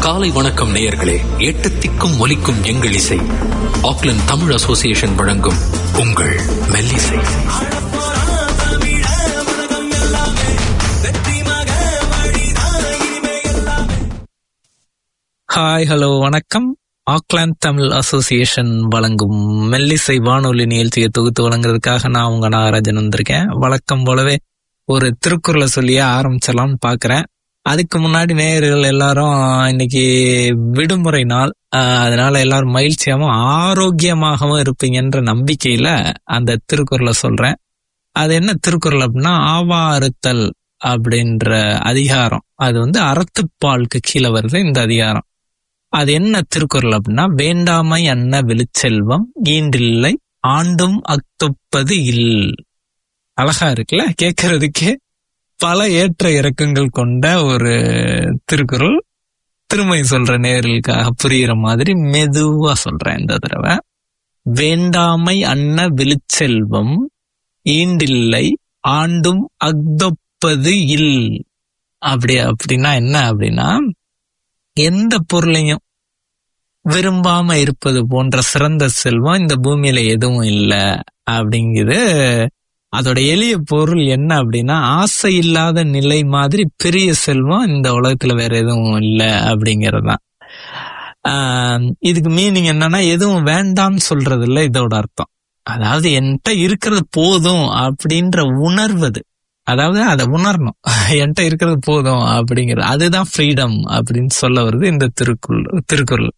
காலை வணக்கம் நேயர்களே எட்டு திக்கும் ஒலிக்கும் எங்கள் இசை ஆக்லாந்து தமிழ் அசோசியேஷன் வழங்கும் உங்கள் மெல்லிசை ஹாய் ஹலோ வணக்கம் ஆக்லாந்து தமிழ் அசோசியேஷன் வழங்கும் மெல்லிசை வானொலி நிகழ்ச்சியை தொகுத்து வழங்குறதுக்காக நான் உங்க நாகராஜன் வந்திருக்கேன் வழக்கம் போலவே ஒரு திருக்குறளை சொல்லியே ஆரம்பிச்சலாம்னு பாக்குறேன் அதுக்கு முன்னாடி நேயர்கள் எல்லாரும் இன்னைக்கு விடுமுறை நாள் ஆஹ் அதனால எல்லாரும் மகிழ்ச்சியாவும் ஆரோக்கியமாகவும் இருப்பீங்கன்ற நம்பிக்கையில அந்த திருக்குறளை சொல்றேன் அது என்ன திருக்குறள் அப்படின்னா ஆவா அறுத்தல் அப்படின்ற அதிகாரம் அது வந்து அறத்துப்பாலுக்கு கீழே வருது இந்த அதிகாரம் அது என்ன திருக்குறள் அப்படின்னா வேண்டாமை அன்ன வெளிச்செல்வம் ஈண்டில்லை ஆண்டும் அக்தொப்பது இல் அழகா இருக்குல்ல கேட்கறதுக்கே பல ஏற்ற இறக்கங்கள் கொண்ட ஒரு திருக்குறள் திருமை சொல்ற நேர்களுக்காக புரியுற மாதிரி மெதுவா சொல்றேன் இந்த தடவை வேண்டாமை அன்ன வெளிச்செல்வம் ஈண்டில்லை ஆண்டும் அக்தொப்பது இல் அப்படி அப்படின்னா என்ன அப்படின்னா எந்த பொருளையும் விரும்பாம இருப்பது போன்ற சிறந்த செல்வம் இந்த பூமியில எதுவும் இல்லை அப்படிங்குது அதோட எளிய பொருள் என்ன அப்படின்னா ஆசை இல்லாத நிலை மாதிரி பெரிய செல்வம் இந்த உலகத்துல வேற எதுவும் இல்லை அப்படிங்கறதுதான் ஆஹ் இதுக்கு மீனிங் என்னன்னா எதுவும் வேண்டாம்னு சொல்றது இல்ல இதோட அர்த்தம் அதாவது என்கிட்ட இருக்கிறது போதும் அப்படின்ற உணர்வது அதாவது அதை உணரணும் என்கிட்ட இருக்கிறது போதும் அப்படிங்கிறது அதுதான் ஃப்ரீடம் அப்படின்னு சொல்ல வருது இந்த திருக்குறள் திருக்குறள்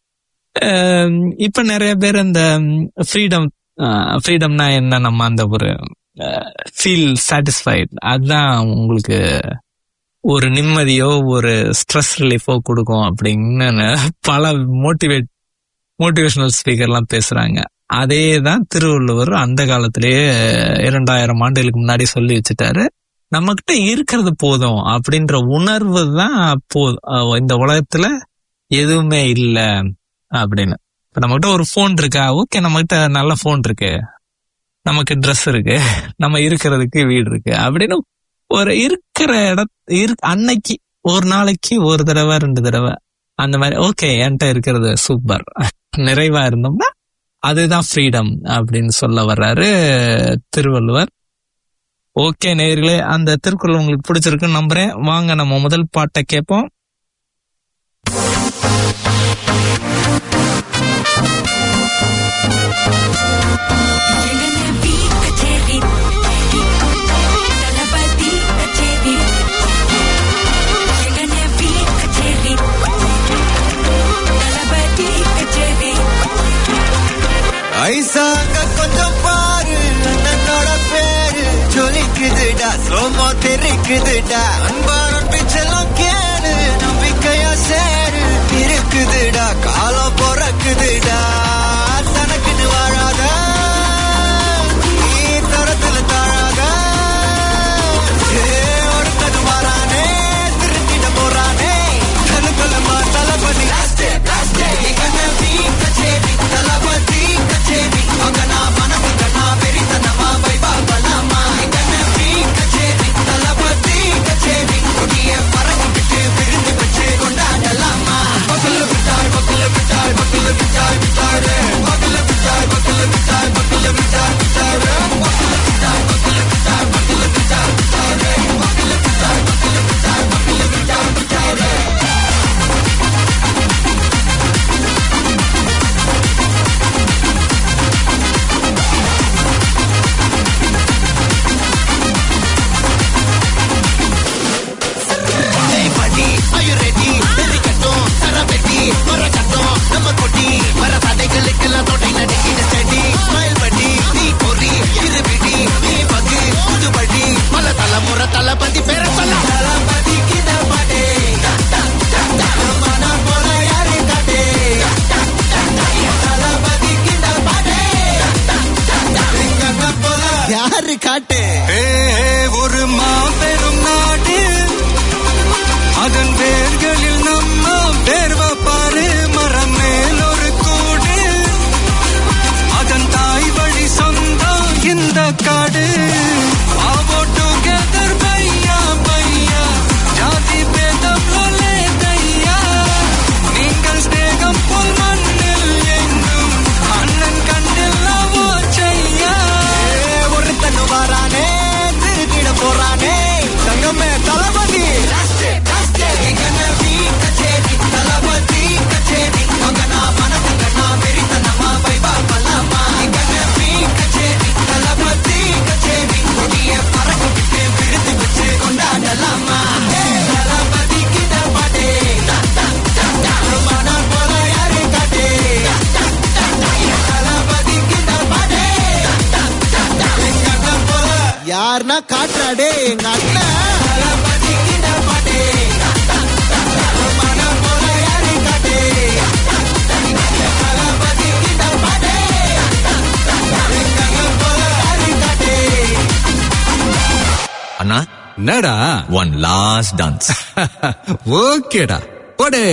ஆஹ் இப்ப நிறைய பேர் இந்த ஃப்ரீடம் ஃப்ரீடம்னா என்ன நம்ம அந்த ஒரு ஃபீல் சாட்டிஸ்ஃபைட் அதுதான் உங்களுக்கு ஒரு நிம்மதியோ ஒரு ஸ்ட்ரெஸ் ரிலீஃபோ கொடுக்கும் அப்படின்னு பல மோட்டிவேட் மோட்டிவேஷனல் ஸ்பீக்கர்லாம் பேசுறாங்க அதே தான் திருவள்ளுவர் அந்த காலத்திலேயே இரண்டாயிரம் ஆண்டுகளுக்கு முன்னாடி சொல்லி வச்சுட்டாரு நம்மகிட்ட இருக்கிறது போதும் அப்படின்ற உணர்வு தான் போதும் இந்த உலகத்துல எதுவுமே இல்லை அப்படின்னு இப்ப நம்மகிட்ட ஒரு ஃபோன் இருக்கா ஓகே நம்மகிட்ட நல்ல ஃபோன் இருக்கு நமக்கு ட்ரெஸ் இருக்கு நம்ம இருக்கிறதுக்கு வீடு இருக்கு அப்படின்னு ஒரு இருக்கிற இட அன்னைக்கு ஒரு நாளைக்கு ஒரு தடவை ரெண்டு தடவை அந்த மாதிரி ஓகே என்கிட்ட இருக்கிறது சூப்பர் நிறைவா இருந்தோம்னா அதுதான் ஃப்ரீடம் அப்படின்னு சொல்ல வர்றாரு திருவள்ளுவர் ஓகே நேர்களே அந்த திருக்குறள் உங்களுக்கு பிடிச்சிருக்குன்னு நம்புறேன் வாங்க நம்ம முதல் பாட்டை கேட்போம் ஐசாங்க கொஞ்சம் பாரு அண்ணனோட பேரு ஜொலிக்குதுடா சோமோ தெரிக்குதுடா அன்பான பிச்செல்லாம் கேளு நம்பிக்கையா சேரு இருக்குதுடா காலம் பிறக்குதுடா தனக்குன்னு வாழாத நீ தரத்துல தாழாத ஏ, ஒடுக்கது மாறானே திருத்திட போறானே தனக்குள்ளமா தளபதி தளபதி கச்சேரி மகனா மனசு கண்ணா பெரித்தனமா வைபா பலாமா கச்சேரி தளபதி கச்சேரி கொடிய பறக்க விட்டு விருந்து வச்சு கொண்டாடலாமா பக்கல விட்டாய் பக்கல விட்டாய் பக்கல விட்டாய் விட்டாரு எங்க அண்ணன் தளபதிக்கிட்ட பாட்டு மனம் போல யாரு காட்டு தளபதிக்கிட்ட பாட்டு எங்க போல யாரு காட்டு அண்ணா என்னடா ஒன் லாஸ்ட் டான்ஸ் ஓகேடா போடே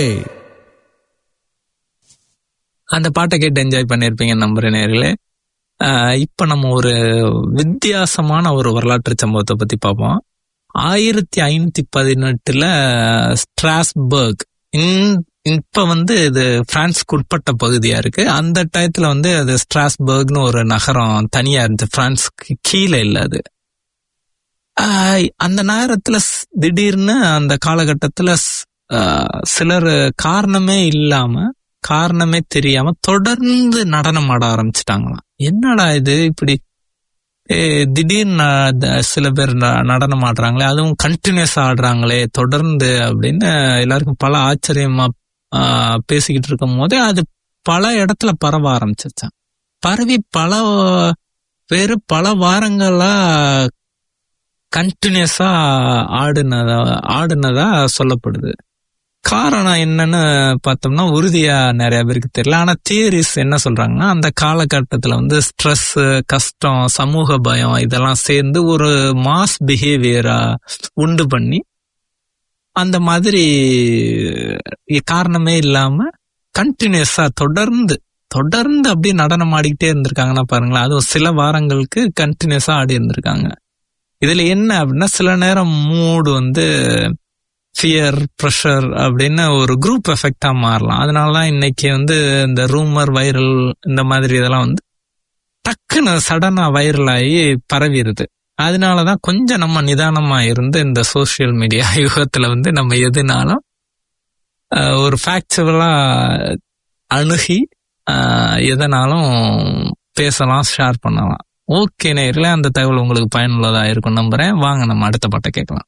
அந்த பாட்டை கேட்டு என்ஜாய் பண்ணியிருப்பீங்கன்னு நம்புறேன் நேர்களே ஆஹ் இப்ப நம்ம ஒரு வித்தியாசமான ஒரு வரலாற்று சம்பவத்தை பத்தி பார்ப்போம் ஆயிரத்தி ஐநூத்தி பதினெட்டுல ஸ்ட்ராஸ்பர்க் இந்த- இப்ப வந்து இது பிரான்ஸ்க்கு உட்பட்ட பகுதியா இருக்கு அந்த டயத்துல வந்து அது ஸ்ட்ராஸ்பர்க்னு ஒரு நகரம் தனியா இருந்துச்சு பிரான்ஸ்க்கு கீழே இல்ல அது ஆஹ் அந்த நேரத்துல ஸ்- திடீர்னு அந்த காலகட்டத்துல ஸ்- ஆஹ் சிலர் காரணமே இல்லாம காரணமே தெரியாம தொடர்ந்து நடனம் ஆட ஆரம்பிச்சிட்டாங்களாம் என்னடா இது இப்படி ஏ, திடீர்னு ந- த- சில பேர் ந- நடனம் ஆடுறாங்களே அதுவும் கண்டினியூஸ் ஆடுறாங்களே தொடர்ந்து அப்படின்னு எல்லாருக்கும் பல ஆச்சரியமா ஆ, பேசிக்கிட்டு இருக்கும் போதே அது பல இடத்துல பரவ ஆரம்பிச்சிருச்சான் பரவி பல பேரு பல வாரங்களா கண்டினியூஸா ஆடுனதா ஆடுனதா சொல்லப்படுது காரணம் என்னன்னு பார்த்தோம்னா உறுதியா நிறைய பேருக்கு தெரியல ஆனா தியரிஸ் என்ன சொல்றாங்கன்னா அந்த காலகட்டத்துல வந்து ஸ்ட்ரெஸ் கஷ்டம் சமூக பயம் இதெல்லாம் சேர்ந்து ஒரு மாஸ் பிஹேவியரா உண்டு பண்ணி அந்த மாதிரி காரணமே இல்லாம கண்டினியூஸா தொடர்ந்து தொடர்ந்து அப்படியே நடனம் ஆடிக்கிட்டே இருந்திருக்காங்கன்னா பாருங்களேன் அதுவும் சில வாரங்களுக்கு கண்டினியூஸா ஆடி இருந்திருக்காங்க இதுல என்ன அப்படின்னா சில நேரம் மூடு வந்து ஃபியர் ப்ரெஷர் அப்படின்னு ஒரு குரூப் எஃபெக்டா மாறலாம் அதனால தான் இன்னைக்கு வந்து இந்த ரூமர் வைரல் இந்த மாதிரி இதெல்லாம் வந்து டக்குன்னு சடனா வைரல் ஆகி பரவிடுது அதனாலதான் கொஞ்சம் நம்ம நிதானமா இருந்து இந்த சோஷியல் மீடியா யுகத்துல வந்து நம்ம எதுனாலும் அஹ், ஒரு ஃபேக்சுவலா அணுகி அஹ், எதனாலும் பேசலாம் ஷேர் பண்ணலாம் ஓகே நேரில் அந்த தகவல் உங்களுக்கு பயனுள்ளதா இருக்கும் நம்புறேன் வாங்க நம்ம அடுத்த பாட்டை கேட்கலாம்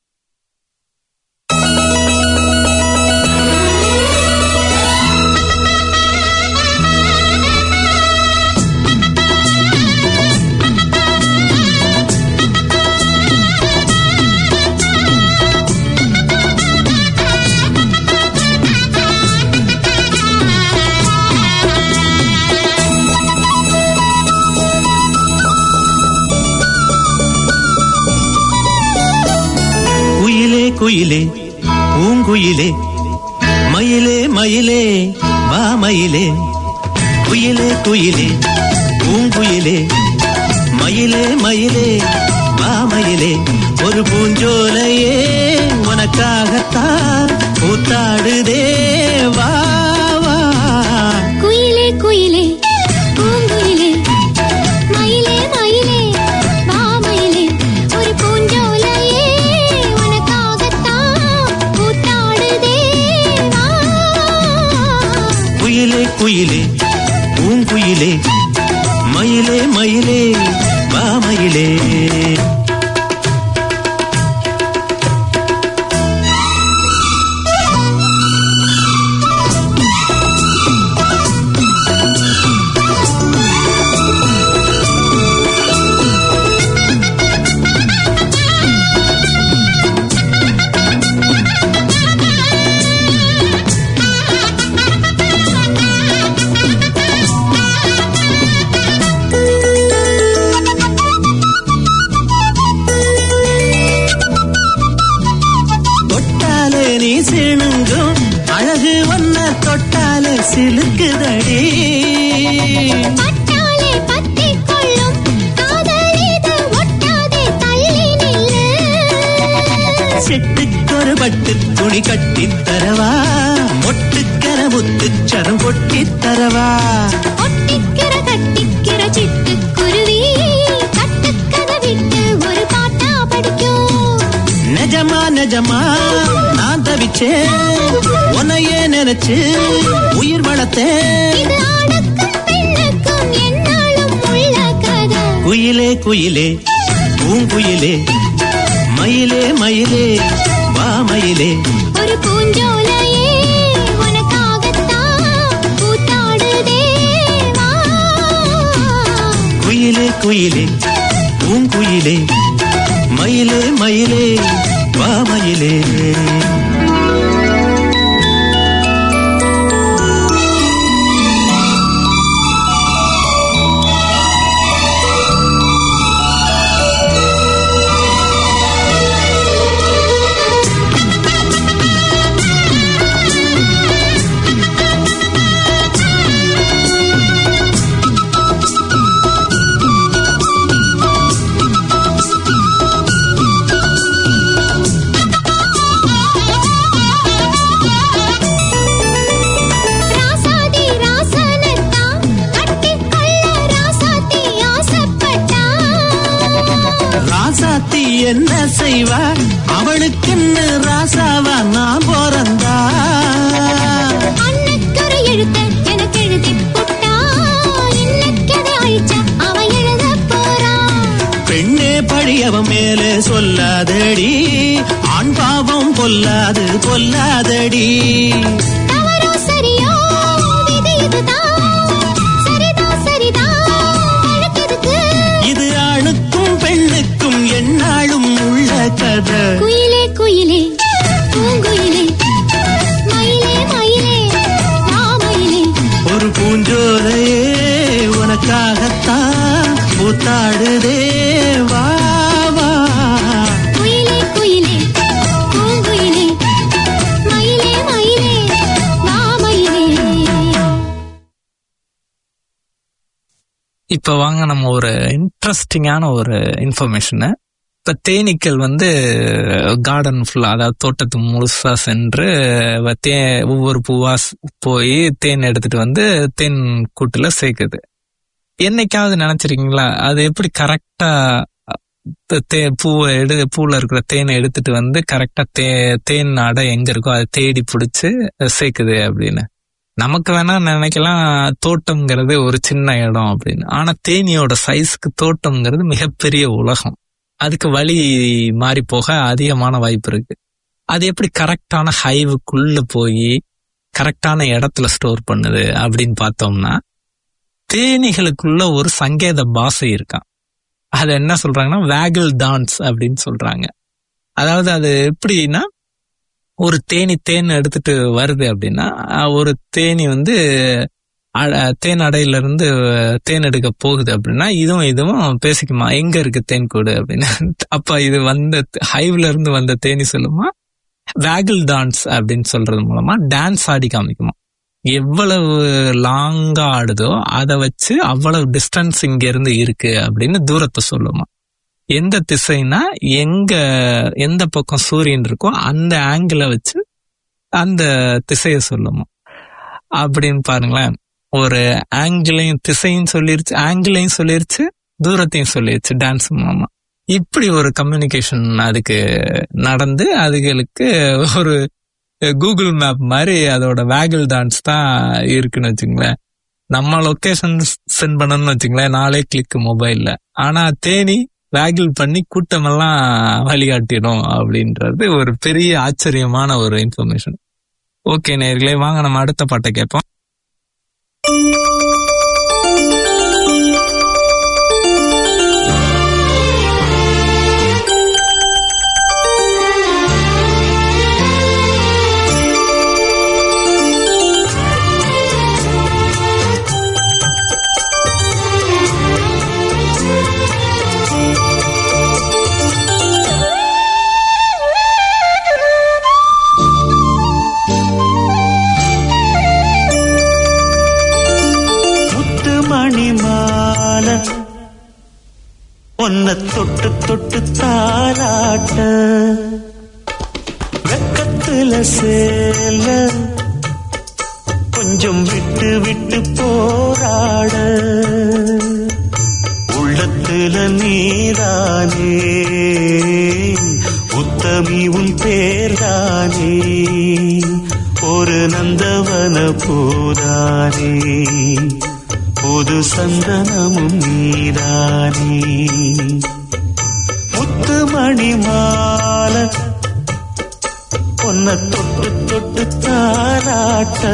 குயிலே குயிலே பூங்குயிலே மயிலே மயிலே வா மயிலே குயிலே குயிலே பூங்குயிலே மயிலே மயிலே வா மயிலே ஒரு பூஞ்சோலையே உனக்காகத்தான் கூத்தாடுதே வா வா குயிலே குயிலே பூங்குயிலே மயிலே மயிலே வா மயிலே ஒரு பூஞ்சோலையே உனக்காகத்தான் கூத்தாடுதே வா குயிலே குயிலே பூங்குயிலே மயிலே மயிலே வா மயிலே தொட்டாலே நீ சிணுங்கும் அழகு வண்ண தொட்டாலே சிலுக்குதடி பட்டாலே பத்திக் கொள்ளும் காதல் இது ஒட்டாதே தள்ளி நில்லு சிட்டுக்கொரு பட்டு துணி கட்டித் தரவா மொட்டுக்கர முத்துச்சரம் கொட்டித் தரவா ஒட்டிக்கிற கட்டிக்கிற சிட்டுக்குருவி கட்டுக்கதை விட்டு ஒரு பாட்டா படிக்கும் நிஜமா நிஜமா நான் தவிச்சேன் உன்னையே நினைச்சு உயிர் வளர்த்தேன் இது ஆணுக்கும் பெண்ணுக்கும் என்னாலும் உள்ள கதை குயிலே குயிலே பூங்குயிலே மயிலே மயிலே வா மயிலே ஒரு பூஞ்சோலையே உனக்காகத்தான் கூத்தாடுதே வா குயிலே குயிலே பூங்குயிலே மயிலே மயிலே வா மயிலே ராசாதி ராசனத்தான் கட்டிக்கொள்ள ராசாத்தி ஆசைப்பட்டா ராசாத்தி என்ன செய்வா அவளுக்குன்னு ராசாவா நான் பிறந்தா அன்னைக்கொரு எழுத்த எனக்கு எழுதி புட்டா இன்னைக்கதை அழிச்சா அவ எழுத போறா பெண்ணே பழி அவன் மேலே சொல்லாதடி ஆண் பாவம் பொல்லாது பொல்லாதடி தவறோ சரியோ விதி இதுதான் சரிதான் சரிதான் வழக்கெதுக்கு இது ஆணுக்கும் பெண்ணுக்கும் எந்நாளும் உள்ள கதை குயிலே குயிலே பூங்குயிலே மயிலே மயிலே மாமயிலே ஒரு பூஞ்சோலையே உனக்காகத்தான் பூத்தாடுதே வா வா குயிலே குயிலே பூங்குயிலே மயிலே மயிலே மாமயிலே இப்ப வாங்க நம்ம ஒரு இன்ட்ரெஸ்டிங்கான ஒரு இன்ஃபர்மேஷன் இப்ப தேனீக்கள் வந்து கார்டன் ஃபுல்லா அதாவது தோட்டத்து முழுசா சென்று வ- தே ஒவ்வொரு பூவா ஸ்- போய் தேன் எடுத்துட்டு வந்து தேன் கூட்டுல சேர்க்குது என்னைக்காவது நினைச்சிருக்கீங்களா அது எப்படி கரெக்டா தே பூவை எடு பூல இருக்கிற தேனை எடுத்துட்டு வந்து கரெக்டா தே தேன் அடை எங்க இருக்கோ அதை தேடி பிடிச்சு சேர்க்குது அப்படின்னு நமக்கு வேணா நினைக்கலாம் தோட்டம்ங்கிறது ஒரு சின்ன இடம் அப்படின்னு ஆனா தேனியோட சைஸ்க்கு தோட்டம்ங்கிறது மிகப்பெரிய உலகம் அதுக்கு வழி மாறி போக அதிகமான வாய்ப்பு இருக்கு அது எப்படி கரெக்டான ஹைவுக்குள்ள போய் கரெக்டான இடத்துல ஸ்டோர் பண்ணுது அப்படின்னு பார்த்தோம்னா தேனிகளுக்குள்ள ஒரு சங்கேத பாஷை இருக்கான் அது என்ன சொல்றாங்கன்னா வேகிள் டான்ஸ் அப்படின்னு சொல்றாங்க அதாவது அது எப்படின்னா ஒரு தேனி தேன் எடுத்துட்டு வருது அப்படின்னா அஹ், ஒரு தேனி வந்து அ- தேன் அடையில இருந்து தேன் எடுக்க போகுது அப்படின்னா இதுவும் இதுவும் பேசிக்குமா எங்க இருக்கு தேன் கூடு அப்படின்னு அப்ப இது வந்த ஹைவ்ல இருந்து வந்த தேனி சொல்லுமா வேகிள் டான்ஸ் அப்படின்னு சொல்றது மூலமா டான்ஸ் ஆடி காமிக்குமா எவ்வளவு லாங்கா ஆடுதோ அதை வச்சு அவ்வளவு டிஸ்டன்ஸ் இங்க இருந்து இருக்கு அப்படின்னு தூரத்தை சொல்லுமா எந்த திசைனா எங்க எந்த பக்கம் சூரியன் இருக்கோ அந்த ஆங்கிளை வச்சு அந்த திசையை சொல்லுமா அப்படின்னு பாருங்களேன் ஒரு ஆங்கிளையும் திசையும் சொல்லிருச்சு ஆங்கிளையும் சொல்லிருச்சு தூரத்தையும் சொல்லிருச்சு டான்ஸ் மூலமா இப்படி ஒரு கம்யூனிகேஷன் அதுக்கு நடந்து அதுகளுக்கு ஒரு கூகுள் மேப் மாதிரி அதோட வேகிள் டான்ஸ் தான் இருக்குன்னு வச்சுங்களேன் நம்ம லொகேஷன் சென்ட் பண்ணணும்னு வச்சுங்களேன் நாளே கிளிக் மொபைல்ல ஆனா தேனி வேகிள் பண்ணி கூட்டமெல்லாம் வழிகாட்டிடும் அப்படின்றது ஒரு பெரிய ஆச்சரியமான ஒரு இன்ஃபர்மேஷன் ஓகே நேர்களே வாங்க நம்ம அடுத்த பாட்டை கேட்போம் முத்து மணி மாலை உன்னை தொட்டு தொட்டு தாலாட்ட வெக்கத்துல சேல கொஞ்சம் விட்டு விட்டு போராட உள்ளத்துல நீதானே உத்தமி உன் பேர்தானே ஒரு நந்தவன பூதானே புது சந்தனமும் நீதானே முத்துமணி மாலை பொன்ன தொட்டு தொட்டு தாராட்ட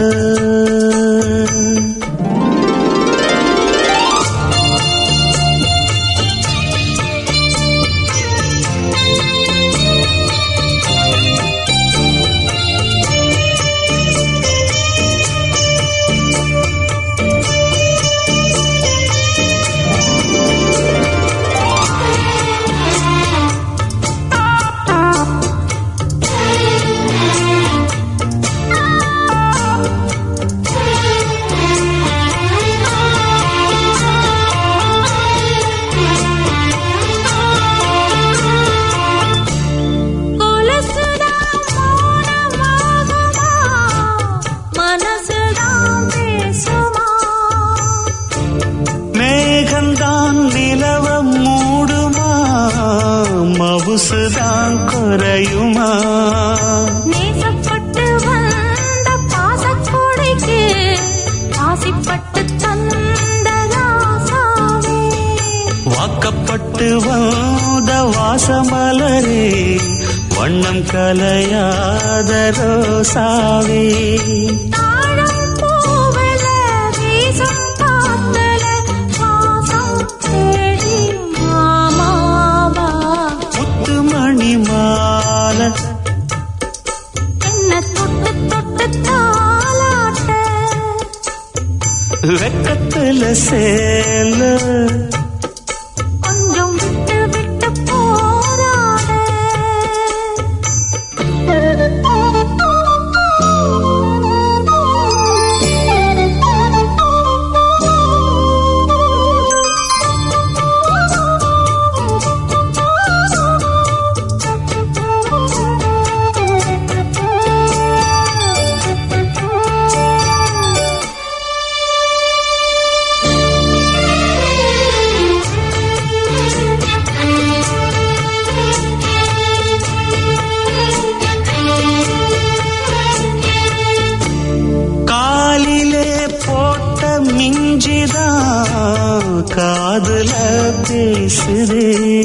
மறையுமா நேசப்பட்டு வந்த பாசக்கொடைக்கு ஆசிப்பட்டு தந்த ராசாவே வாக்கப்பட்டு வந்த வாசமலரே வண்ணம் கலையாத ரோசாவே தாழம் பூவல வீசும் காத்தல வாசம் தேடி மாமாவா முத்துமணி மாலை என்ன தொட்டு தொட்டு தாளாட்ட வெக்கத்துல சேல கொஞ்சம் விட்டு விட்டு போராட காலிலே போட்ட மிஞ்சிதான் காதுல பேசுதே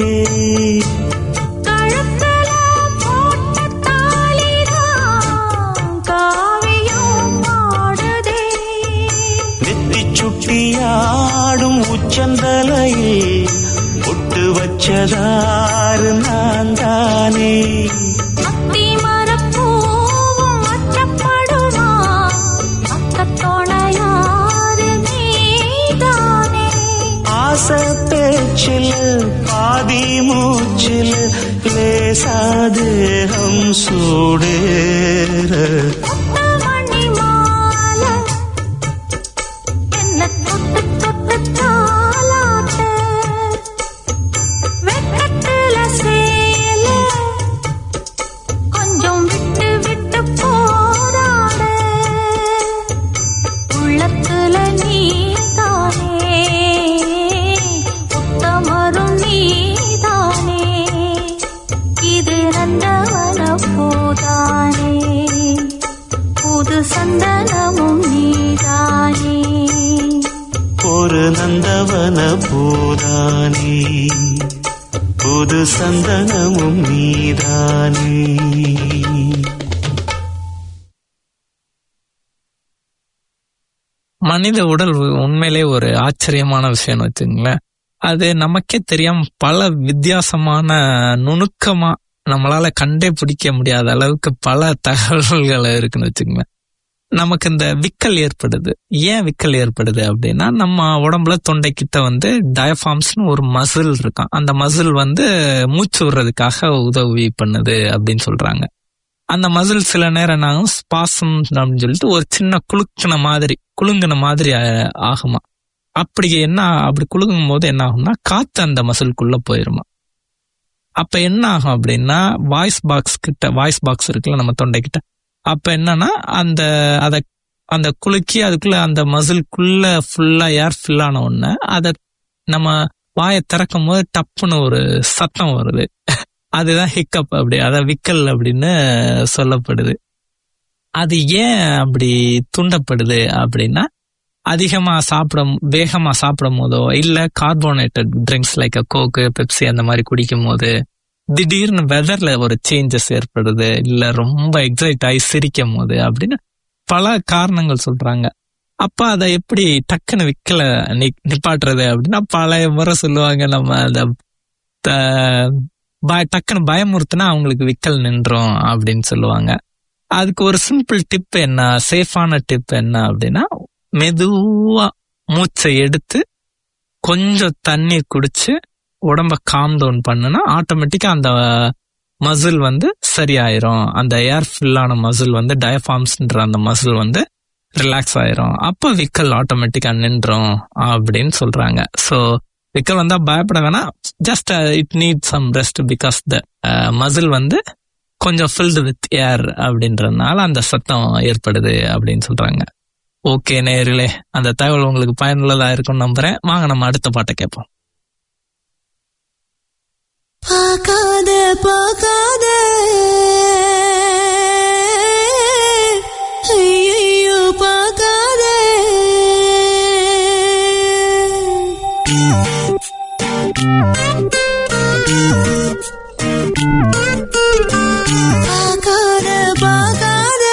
கழுத்துல போட்ட தாலிதான் காவியம் பாடுதே நெத்தி சுட்டியாடும் உச்சந்தலையில் ஒட்டு வச்சதாறு நான் தானே அத்தி மரப்பூவும் அச்சப்படுமா அக்கத்தோணையாறு நீதானே ஆசை பேச்சில் பாதி மூச்சில் லேசாதேகம் சூடேற மணி மாலை என்ன தொட்டு தொட்டு தாளாட்ட வெக்கத்துல சேல கொஞ்சம் விட்டு விட்டு போராட உள்ளத்துல நீதானே உத்தமரும் நீதானே இது நந்தவன பூதானே புது சந்தனமும் நீதானே ஒரு நந்தவன பூதானே புது சந்தனமும் நீதானே மனித உடல் உண்மையிலே ஒரு ஆச்சரியமான விஷயம்னு வச்சுங்களேன் அது நமக்கே தெரியாம பல வித்தியாசமான நுணுக்கமா நம்மளால கண்டே பிடிக்க முடியாத அளவுக்கு பல தகவல்கள் இருக்குன்னு வச்சுங்களேன் நமக்கு இந்த விக்கல் ஏற்படுது ஏன் விக்கல் ஏற்படுது அப்படின்னா நம்ம உடம்புல தொண்டைக்கிட்ட வந்து டயஃபார்ம்ஸ்னு ஒரு மசில் இருக்கான் அந்த மசில் வந்து மூச்சு விடுறதுக்காக உதவி பண்ணுது அப்படின்னு சொல்றாங்க அந்த மசில் சில நேரம் என்னாகும் ஸ்பாசம் அப்படின்னு சொல்லிட்டு ஒரு சின்ன குலுக்கின மாதிரி குலுங்கின மாதிரி ஆ- ஆகுமா அப்படி என்ன அப்படி குலுங்கும் போது என்ன ஆகும்னா காத்து அந்த மசிலுக்குள்ள போயிருமா அப்ப என்ன ஆகும் அப்படின்னா வாய்ஸ் பாக்ஸ் கிட்ட வாய்ஸ் பாக்ஸ் இருக்குல்ல நம்ம தொண்டைக்கிட்ட அப்ப என்னன்னா அந்த அத அந்த குலுக்கி அதுக்குள்ள அந்த மசில்குள்ள ஃபுல்லா ஏர் ஃபில் ஆன உடனே அதை நம்ம வாயை திறக்கும் போது டப்புன்னு ஒரு சத்தம் வருது அதுதான் ஹிக்கப் அப்படி அதான் விக்கல் அப்படின்னு சொல்லப்படுது அது ஏன் அப்படி தூண்டப்படுது அப்படின்னா அதிகமா சாப்பிடும் வேகமா சாப்பிடும் போதோ இல்ல carbonated drinks like Coke Pepsi அந்த மாதிரி குடிக்கும் போது திடீர்னு வெதர்ல ஒரு சேஞ்சஸ் ஏற்படுது இல்ல ரொம்ப எக்ஸைட் ஆகி சிரிக்கும் போது அப்படின்னு பல காரணங்கள் சொல்றாங்க அப்ப அதை எப்படி டக்குன்னு விக்கல நி- நிப்பாட்டுறது அப்படின்னா பழைய முறை சொல்லுவாங்க நம்ம அந்த த- பய- டக்குன்னு பயமுறுத்துனா அவங்களுக்கு விக்கல் நின்றோம் அப்படின்னு சொல்லுவாங்க அதுக்கு ஒரு சிம்பிள் டிப் என்ன சேஃபான டிப் என்ன அப்படின்னா மெதுவா மூச்சை எடுத்து கொஞ்சம் தண்ணி குடிச்சு உடம்ப காம் டவுன் பண்ணுனா ஆட்டோமேட்டிக்கா அந்த மசில் வந்து சரியாயிரும் அந்த ஏர் ஃபில்லான மசில் வந்து டயஃபார்ம்ஸ்ன்ற அந்த மசில் வந்து ரிலாக்ஸ் ஆயிரும் அப்ப விக்கல் ஆட்டோமேட்டிக்கா நின்றோம் அப்படின்னு சொல்றாங்க ஸோ விக்கல் வந்தா பயப்பட வேணாம் just it need some rest because the muscle வந்து கொஞ்சம் ஃபில்டு வித் ஏர் அப்படின்றதுனால அந்த சத்தம் ஏற்படுது அப்படின்னு சொல்றாங்க ஓகே நேயர்களே அந்த தகவல் உங்களுக்கு பயனுள்ளதா இருக்கும்னு நம்புறேன் வாங்க நம்ம அடுத்த பாட்டை கேட்போம் பார்க்காத பார்க்காத ஐயையோ பார்க்காத பார்க்காத பார்க்காத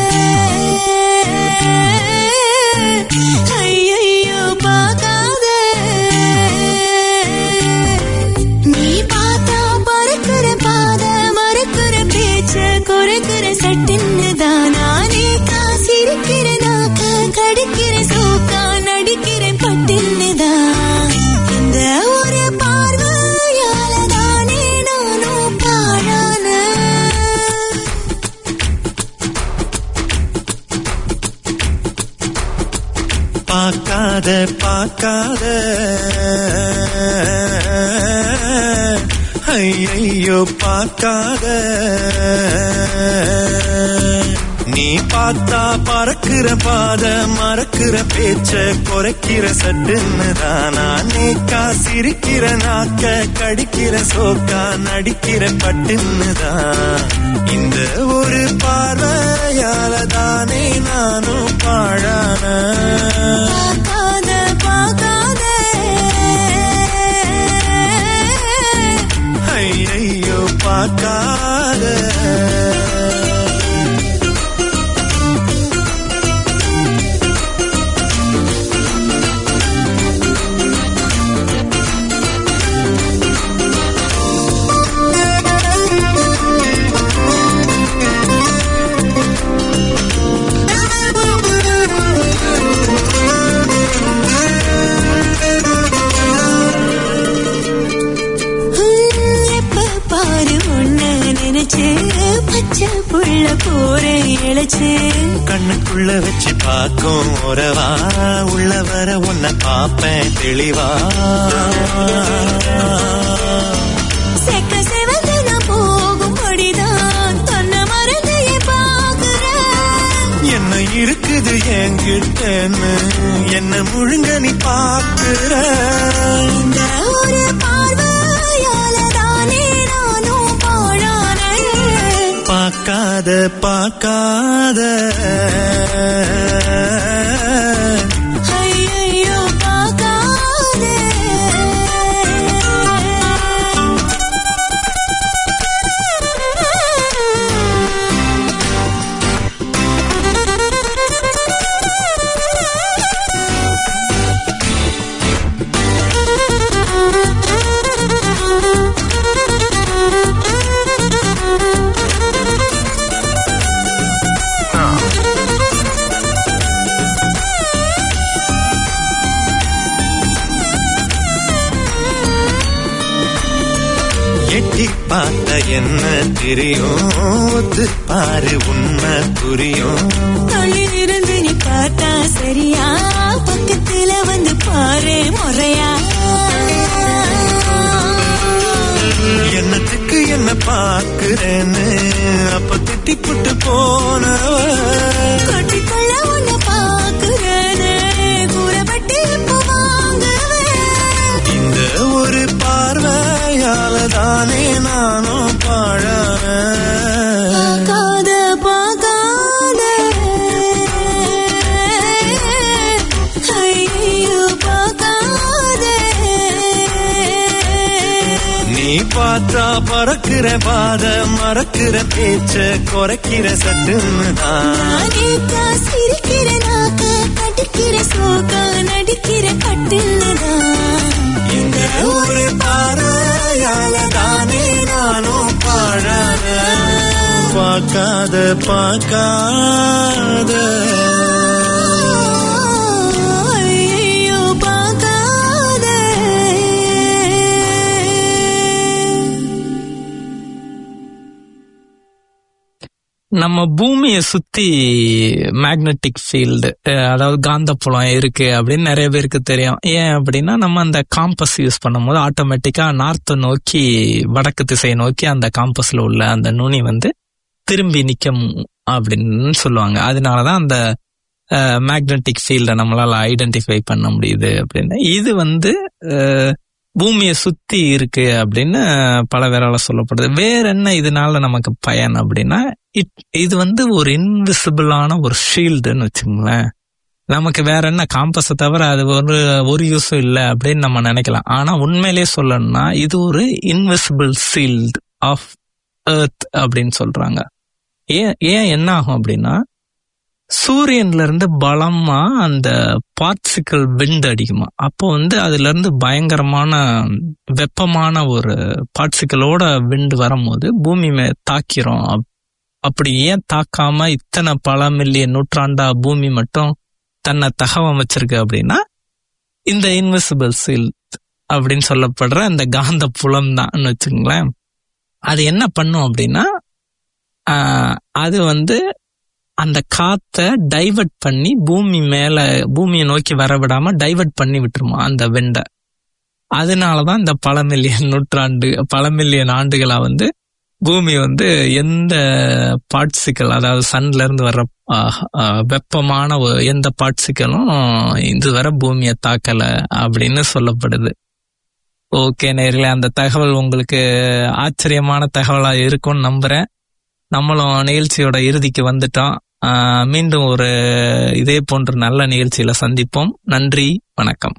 ஐயையோ பார்க்காத நீ பார்த்தா பறக்கிற பாத மறுக்கிற பேச்ச குறைக்கிற சட்டுன்னு தான் நானே காசிருக்கிற நாக்க கடிக்கிற சோக்கா நடிக்கிற பட்டுன்னு தான் இந்த ஒரு பார்வையால தானே நானும் பாழான பார்க்காத பார்க்காத ஐயையோ பார்க்காத நீ பார்த்தா பறக்கிற பாத மறக்கிற பேச்ச குறைக்கிற சட்டுன்னு தான் நானே காசிருக்கிற நாக்க கடிக்கிற சோக்கா நடிக்கிற பட்டுன்னு தான் இந்த ஒரு பார்வையால தானே நானும் பாழான பார்க்காத பார்க்காத ஐயையோ பார்க்காத ஹம், எப்ப பாரு உன்ன நினைச்சு பச்சை புள்ள போறேன் இழைச்சு கண்ணுக்குள்ள வச்சு பார்க்கும் உறவா உள்ள வர உன்னை பார்ப்பேன் தெளிவா செக்க செவந்து நான் போகும்படிதான் தன்னை மறந்தையே பாக்குறேன் என்ன இருக்குது என்கிட்டன்னு என்ன முழுங்க நீ பாக்குற இந்த ஒரு பார்வையால தானே நானும் பாழானேன் பார்க்காத பார்க்காத ஐயையோ பார்க்காதே எட்டி பார்த்த என்ன தெரியும் ஒத்து பாரு உண்மை புரியும் தள்ளி இருந்து நீ பார்த்தா சரியா பக்கத்துல வந்து பாரு முறையா என்னத்துக்கு என்ன பாக்குறேன்னு அப்ப திட்டி புட்டு போனவ கட்டிக்கொள்ள உன்னை பாக்குறேனே கூறப்பட்டு இப்போ வாங்குவேன் இந்த ஒரு பார்வையால தானே நானும் பாழான பார்க்காத பார்க்காத ஐயோ பார்க்காத நீ பார்த்தா பறக்கிற பாத மறக்கிற பேச்ச குறைக்கிற சட்டுன்னு தான் நானே காசிருக்கிற நாக்க கடிக்கிற சோக்கா நடிக்கிற கட்டுன்னுதான் இந்த ஒரு பார்வையால தானே நானும் பாழான பார்க்காத பார்க்காத ஐயோ பார்க்காத நம்ம பூமியை சுத்தி மேக்னெட்டிக் ஃபீல்டு அதாவது காந்தப்புலம் இருக்கு அப்படின்னு நிறைய பேருக்கு தெரியும் ஏன் அப்படின்னா நம்ம அந்த காம்பஸ் யூஸ் பண்ணும்போது ஆட்டோமேட்டிக்கா நார்த்தை நோக்கி வடக்கு திசையை நோக்கி அந்த காம்பஸ்ல உள்ள அந்த நுனி வந்து திரும்பி நிக்கும் அப்படின்னு சொல்லுவாங்க அதனாலதான் அந்த மேக்னெட்டிக் ஃபீல்டை நம்மளால ஐடென்டிஃபை பண்ண முடியுது அப்படின்னு இது வந்து அஹ், பூமியை சுத்தி இருக்கு அப்படின்னு பல பேரால சொல்லப்படுது வேற என்ன இதனால நமக்கு பயன் அப்படின்னா it- இது வந்து ஒரு இன்விசிபிளான ஒரு ஷீல்டுன்னு வச்சுங்களேன் நமக்கு வேற என்ன காம்பஸை தவிர அது ஒரு ஒரு யூஸும் இல்லை அப்படின்னு நம்ம நினைக்கலாம் ஆனா உண்மையிலேயே சொல்லணும்னா இது ஒரு இன்விசிபிள் சீல்டு ஆஃப் எர்த் அப்படின்னு சொல்றாங்க ஏன் ஏன் என்ன ஆகும் அப்படின்னா சூரியன்ல இருந்து பலமா அந்த பார்ட்டிசிக்கல் விண்ட் அடிக்குமா அப்போ வந்து அதுல இருந்து பயங்கரமான வெப்பமான ஒரு பார்ட்டிசிக்கலோட விண்ட் வரும்போது பூமி மே தாக்கிறோம் அப்- அப்படி ஏன் தாக்காம இத்தனை பல மில்லியன் நூற்றாண்டா பூமி மட்டும் தன்னை தகவமைச்சிருக்கு அப்படின்னா இந்த இன்விசிபிள் சீல் அப்படின்னு சொல்லப்படுற அந்த காந்த புலம் தான் வச்சுங்களேன் அது என்ன பண்ணும் அப்படின்னா ஆஹ், அது வந்து அந்த காத்தை டைவர்ட் பண்ணி பூமி மேல பூமியை நோக்கி வர விடாம டைவர்ட் பண்ணி விட்டுருமா அந்த வெண்டை அதனாலதான் இந்த பல மில்லியன் நூற்றாண்டு பல மில்லியன் ஆண்டுகளா வந்து பூமி வந்து எந்த பார்ட்சிக்கல் அதாவது சன்ல இருந்து வர்ற ஆஹ், ஆஹ், வெப்பமான ஒ- எந்த பார்ட்சிக்கலும் இதுவரை பூமியை தாக்கல அப்படின்னு சொல்லப்படுது ஓகே நேர்களே அந்த தகவல் உங்களுக்கு ஆச்சரியமான தகவலா இருக்கும்னு நம்புறேன் நம்மளும் நிகழ்ச்சியோட இறுதிக்கு வந்துட்டோம் ஆஹ், மீண்டும் ஒரு இதே போன்ற நல்ல நிகழ்ச்சியில சந்திப்போம் நன்றி வணக்கம்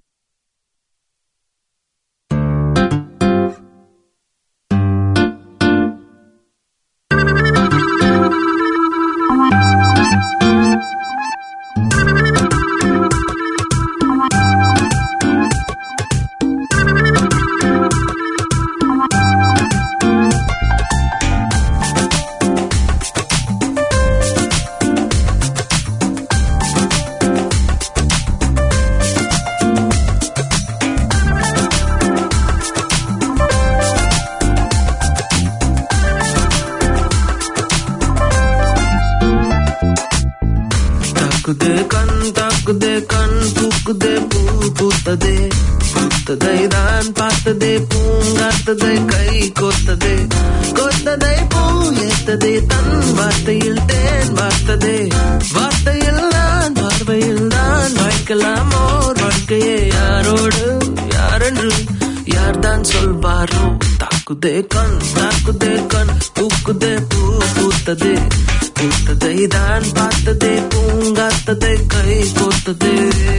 தாக்குதே கண் தாக்குதே கண் பூக்குதே பூ பூத்ததே பூத்ததை தான் பார்த்ததே பூங்காத்ததை கை கோத்ததே கோத்ததை பூ ஏத்ததே தன் வார்த்தையில் தேன் வார்த்ததே வார்த்தையில் தான் பார்வையில் தான் வாழ்க்கலாம் ஓர் வாழ்க்கையே யாரோடு யாரென்று யார்தான் சொல்வாரோ தாக்குதே கண் தாக்குதே கண் பூக்குதே பூ பூத்ததே பூத்ததை தான் பார்த்ததே பூங்காத்ததை கை கோத்ததே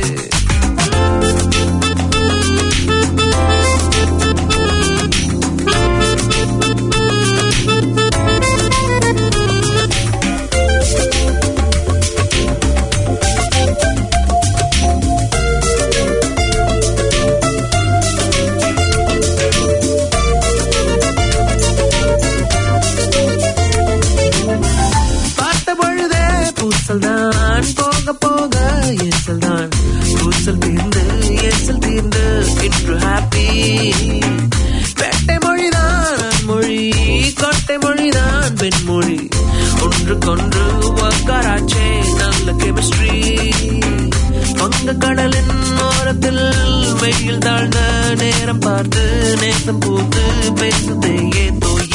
பார்த்த பொழுதே பூசல் தான் போக போக ஏசல் தான் பூசல் தீர்ந்து ஏசல் தீர்ந்து இன்று ஹாப்பி வேட்டை மொழிதான் மொழி கொட்டை மொழிதான் பெண்மொழி ஒன்றுக்கொன்று ஒக்கராச்சே நல்ல கெமிஸ்ட்ரி வங்க கடலின் ஓரத்தில் வெயில் தாழ்ந்த நேரம் பார்த்து நேசம் பூத்து பேசுதே ஏதோ